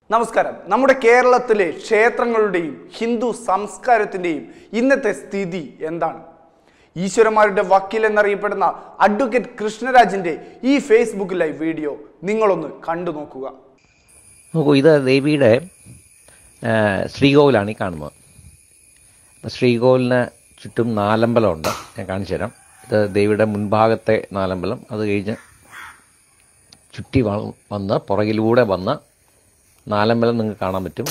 നമസ്കാരം നമ്മുടെ കേരളത്തിലെ ക്ഷേത്രങ്ങളുടെയും ഹിന്ദു സംസ്കാരത്തിൻ്റെയും ഇന്നത്തെ സ്ഥിതി എന്താണ് ഈശ്വരന്മാരുടെ വക്കീൽ എന്നറിയപ്പെടുന്ന അഡ്വക്കേറ്റ് കൃഷ്ണരാജിന്റെ ഈ ഫേസ്ബുക്ക് ലൈവ് വീഡിയോ നിങ്ങളൊന്ന് കണ്ടു നോക്കുക നോക്കൂ ഇത് ദേവിയുടെ ആ, ശ്രീകോവിലാണ് ഈ കാണുന്നത് അപ്പോൾ ശ്രീകോവിലിന് ചുറ്റും നാലമ്പലമുണ്ട് ഞാൻ കാണിച്ചു തരാം ഇത് ദേവിയുടെ മുൻഭാഗത്തെ നാലമ്പലം അത് കഴിഞ്ഞ് ചുറ്റി വ- വന്ന് പുറകിലൂടെ വന്ന് നാലമ്പലം നിങ്ങൾക്ക് കാണാൻ പറ്റും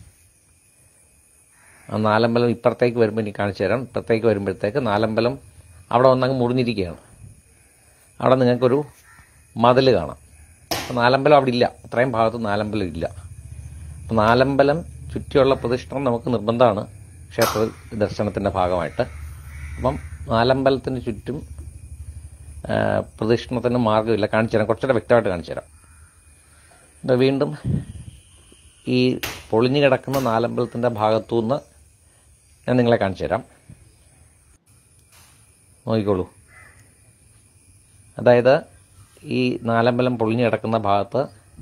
ആ നാലമ്പലം ഇപ്പുറത്തേക്ക് വരുമ്പോൾ എനിക്ക് കാണിച്ചു തരാം ഇപ്പുറത്തേക്ക് വരുമ്പോഴത്തേക്ക് നാലമ്പലം അവിടെ വന്നങ്ങ് മുറിഞ്ഞിരിക്കുകയാണ് അവിടെ നിങ്ങൾക്കൊരു മതിൽ കാണാം അപ്പോൾ നാലമ്പലം അവിടെ ഇല്ല അത്രയും ഭാഗത്ത് നാലമ്പലം ഇല്ല അപ്പോൾ നാലമ്പലം ചുറ്റിയുള്ള പ്രദക്ഷിണം നമുക്ക് നിർബന്ധമാണ് ക്ഷേത്ര ദർശനത്തിൻ്റെ ഭാഗമായിട്ട് അപ്പം നാലമ്പലത്തിന് ചുറ്റും ആ, പ്രദക്ഷിണത്തിന് മാർഗ്ഗമില്ല കാണിച്ചു തരാം കുറച്ചുകൂടെ വ്യക്തമായിട്ട് കാണിച്ചു തരാം ഇത് വീണ്ടും ഈ പൊളിഞ്ഞു കിടക്കുന്ന നാലമ്പലത്തിൻ്റെ ഭാഗത്തു നിന്ന് ഞാൻ നിങ്ങളെ കാണിച്ചു തരാം നോക്കിക്കോളൂ അതായത് ഈ നാലമ്പലം പൊളിഞ്ഞു കിടക്കുന്ന ഭാഗത്ത്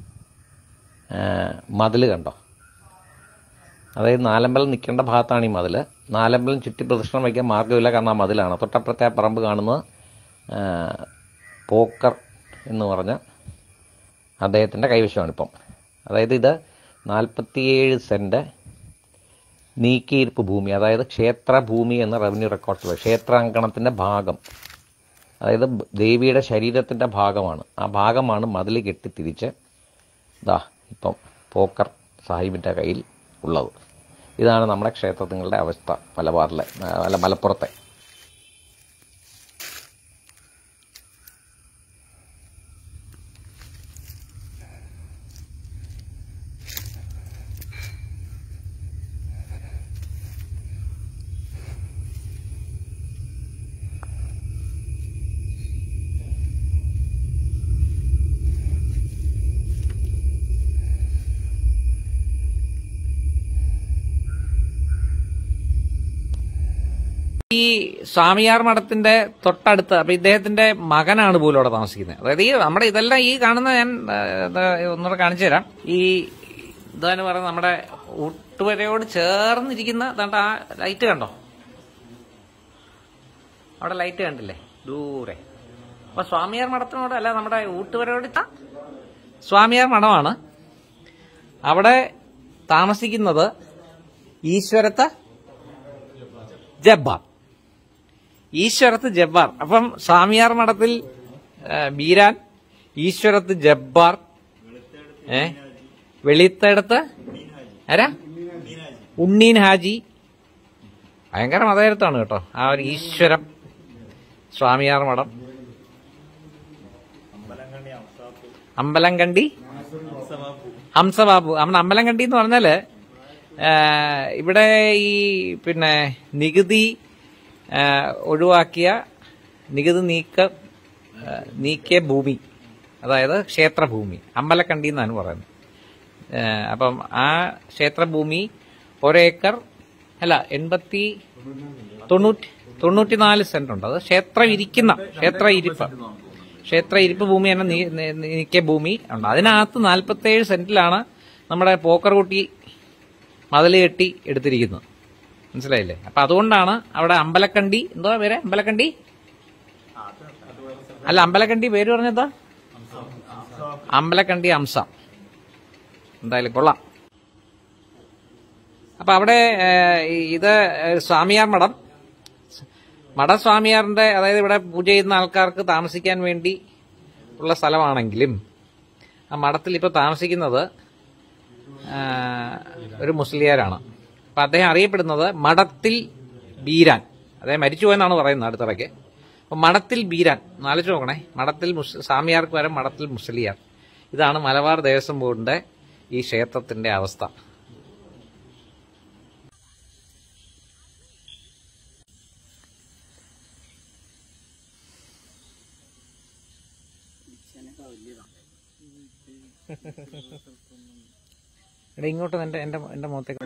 മതിൽ കണ്ടോ അതായത് നാലമ്പലം നിൽക്കേണ്ട ഭാഗത്താണ് ഈ മതിൽ നാലമ്പലം ചുറ്റി പ്രദക്ഷിണം വയ്ക്കാൻ മാർഗ്ഗമില്ല കാരണം ആ മതിലാണ് തൊട്ടപ്പുറത്തെ ആ പറമ്പ് കാണുന്നത് ആ, പോക്കർ എന്ന് പറഞ്ഞ അദ്ദേഹത്തിൻ്റെ കൈവശമാണ് ഇപ്പം അതായത് ഇത് നാൽപ്പത്തിയേഴ് സെൻറ്റ് നീക്കിയിരിപ്പ് ഭൂമി അതായത് ക്ഷേത്രഭൂമി എന്ന റവന്യൂ റെക്കോർഡ്സിൽ ക്ഷേത്രാങ്കണത്തിൻ്റെ ഭാഗം അതായത് ബ- ദേവിയുടെ ശരീരത്തിൻ്റെ ഭാഗമാണ് ആ ഭാഗമാണ് മതിൽ കെട്ടി തിരിച്ച് ഇതാ ഇപ്പം പോക്കർ സാഹിബിൻ്റെ കയ്യിൽ ഉള്ളത് ഇതാണ് നമ്മുടെ ക്ഷേത്രങ്ങളുടെ അവസ്ഥ മലബാറിലെ ആ, അല്ല മലപ്പുറത്തെ ഈ സ്വാമിയാർ മഠത്തിന്റെ തൊട്ടടുത്ത് അപ്പൊ ഇദ്ദേഹത്തിന്റെ മകനാണ് പോലും അവിടെ താമസിക്കുന്നത് അതായത് ഈ നമ്മുടെ ഇതെല്ലാം ഈ കാണുന്ന ഞാൻ ആ, ഇത് ഒന്നുകൂടെ കാണിച്ചു തരാം ഈ ഇതെന്ന് പറയുന്നത് നമ്മുടെ ഊട്ടുവരയോട് ചേർന്നിരിക്കുന്ന ദാണ്ട ആ ലൈറ്റ് കണ്ടോ അവിടെ ലൈറ്റ് കണ്ടില്ലേ ദൂരെ അപ്പൊ സ്വാമിയാർ മഠത്തിനോട് അല്ല നമ്മുടെ ഊട്ടുവരയോട് ച- സ്വാമിയാർ മഠമാണ് അവിടെ താമസിക്കുന്നത് ഈശ്വരത്ത് ജബ്ബാർ ഈശ്വരത്ത് ജബ്ബാർ അപ്പം സ്വാമിയാർ മഠത്തിൽ ആ, ബീരാൻ ഈശ്വരത്ത് ജബ്ബാർ ഏ വെളിത്തടുത്ത് ആരാ ഉണ്ണീൻ ഹാജി ഭയങ്കര മതകരുത്താണ് കേട്ടോ ആ ഒരു ഈശ്വരം സ്വാമിയാർ മഠം അമ്പലംകണ്ടി ഹംസബാബു നമ്മുടെ അമ്പലംകണ്ടി എന്ന് പറഞ്ഞാല് ആ, ഇവിടെ ഈ പിന്നെ നികുതി ആ, ഒഴിവാക്കിയ നികുതി നീക്ക ആ, നീക്കിയ ഭൂമി അതായത് ക്ഷേത്രഭൂമി അമ്പലക്കണ്ടി എന്നാണ് പറയുന്നത് ആ, അപ്പം ആ ക്ഷേത്രഭൂമി ഒരേക്കർ അല്ല എൺപത്തി തൊണ്ണൂറ്റി തൊണ്ണൂറ്റിനാല് സെന്റ് ഉണ്ട് അത് ക്ഷേത്രം ഇരിക്കുന്ന ക്ഷേത്ര ഇരിപ്പ് ക്ഷേത്ര ഇരിപ്പ് ഭൂമി തന്നെ നീ- നീ- നീക്കിയ ഭൂമി ഉണ്ട് അതിനകത്ത് നാൽപ്പത്തേഴ് സെന്റിലാണ് നമ്മുടെ പോക്കർകുട്ടി മതിൽ കെട്ടി എടുത്തിരിക്കുന്നത് മനസ്സിലായില്ലേ അപ്പൊ അതുകൊണ്ടാണ് അവിടെ അമ്പലക്കണ്ടി എന്തോ പേര് അമ്പലക്കണ്ടി അല്ല അമ്പലക്കണ്ടി പേര് പറഞ്ഞതാ അമ്പലക്കണ്ടി അംസ എന്തായാലും കൊള്ളാം അപ്പൊ അവിടെ ഏഹ്, ഇത് സ്വാമിയാർ മഠം മഠസ്വാമിയാറിന്റെ അതായത് ഇവിടെ പൂജ ചെയ്യുന്ന ആൾക്കാർക്ക് താമസിക്കാൻ വേണ്ടി ഉള്ള സ്ഥലമാണെങ്കിലും ആ മഠത്തിൽ ഇപ്പോൾ താമസിക്കുന്നത് ആ, ഒരു മുസ്ലിയാരാണ് അപ്പൊ അദ്ദേഹം അറിയപ്പെടുന്നത് മഠത്തിൽ ബീരാൻ അദ്ദേഹം മരിച്ചുപോയെന്നാണ് പറയുന്നത് അടുത്തിടയ്ക്ക് അപ്പൊ മഠത്തിൽ ബീരാൻ ആലോചിച്ച് നോക്കണേ മഠത്തിൽ മുസ് സ്വാമിയാർക്ക് വരെ മഠത്തിൽ മുസ്ലിയാർ ഇതാണ് മലബാർ ദേവസ്വം ബോർഡിന്റെ ഈ ക്ഷേത്രത്തിന്റെ അവസ്ഥ എടാ ഇങ്ങോട്ട് എന്റെ എന്റെ എന്റെ മുഖത്തേക്ക്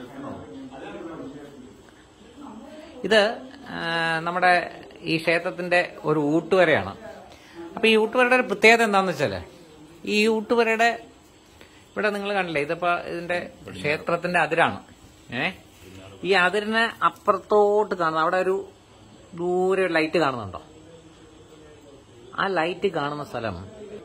ഇത് ആ, നമ്മുടെ ഈ ക്ഷേത്രത്തിന്റെ ഒരു ഊട്ടുവരയാണ് അപ്പൊ ഈ ഊട്ടുവരയുടെ ഒരു പ്രത്യേകത എന്താണെന്ന് വെച്ചാല് ഈ ഊട്ടുവരയുടെ ഇവിടെ നിങ്ങൾ കണ്ടില്ലേ ഇതിപ്പോ ഇതിന്റെ ക്ഷേത്രത്തിന്റെ അതിരാണ് ഏ ഈ അതിരിന് അപ്പുറത്തോട്ട് കാണുന്ന അവിടെ ഒരു ദൂരെ ഒരു ലൈറ്റ് കാണുന്നുണ്ടോ ആ ലൈറ്റ് കാണുന്ന സ്ഥലം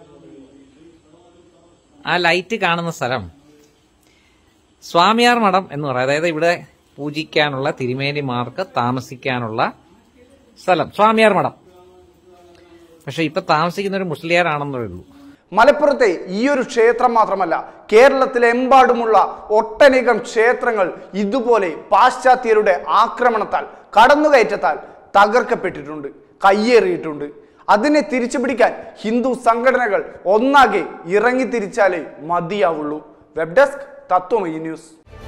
ആ ലൈറ്റ് കാണുന്ന സ്ഥലം സ്വാമിയാർ മഠം എന്ന് പറയും അതായത് ഇവിടെ പൂജിക്കാനുള്ള തിരുമേനിമാർക്ക് താമസിക്കാനുള്ള സ്ഥലം സ്വാമിയാർ മഠം പക്ഷെ ഇപ്പൊ താമസിക്കുന്ന ഒരു മുസ്ലിയാരാണെന്നേ ഉള്ളൂ മലപ്പുറത്തെ ഈ ഒരു ക്ഷേത്രം മാത്രമല്ല കേരളത്തിലെമ്പാടുമുള്ള ഒട്ടനേകം ക്ഷേത്രങ്ങൾ ഇതുപോലെ പാശ്ചാത്യരുടെ ആക്രമണത്താൽ കടന്നുകയറ്റത്താൽ തകർക്കപ്പെട്ടിട്ടുണ്ട് കയ്യേറിയിട്ടുണ്ട് അതിനെ തിരിച്ചു പിടിക്കാൻ ഹിന്ദു സംഘടനകൾ ഒന്നാകെ ഇറങ്ങി തിരിച്ചാലേ മതിയാവുള്ളൂ വെബ് ഡെസ്ക് തത്വമയി ന്യൂസ്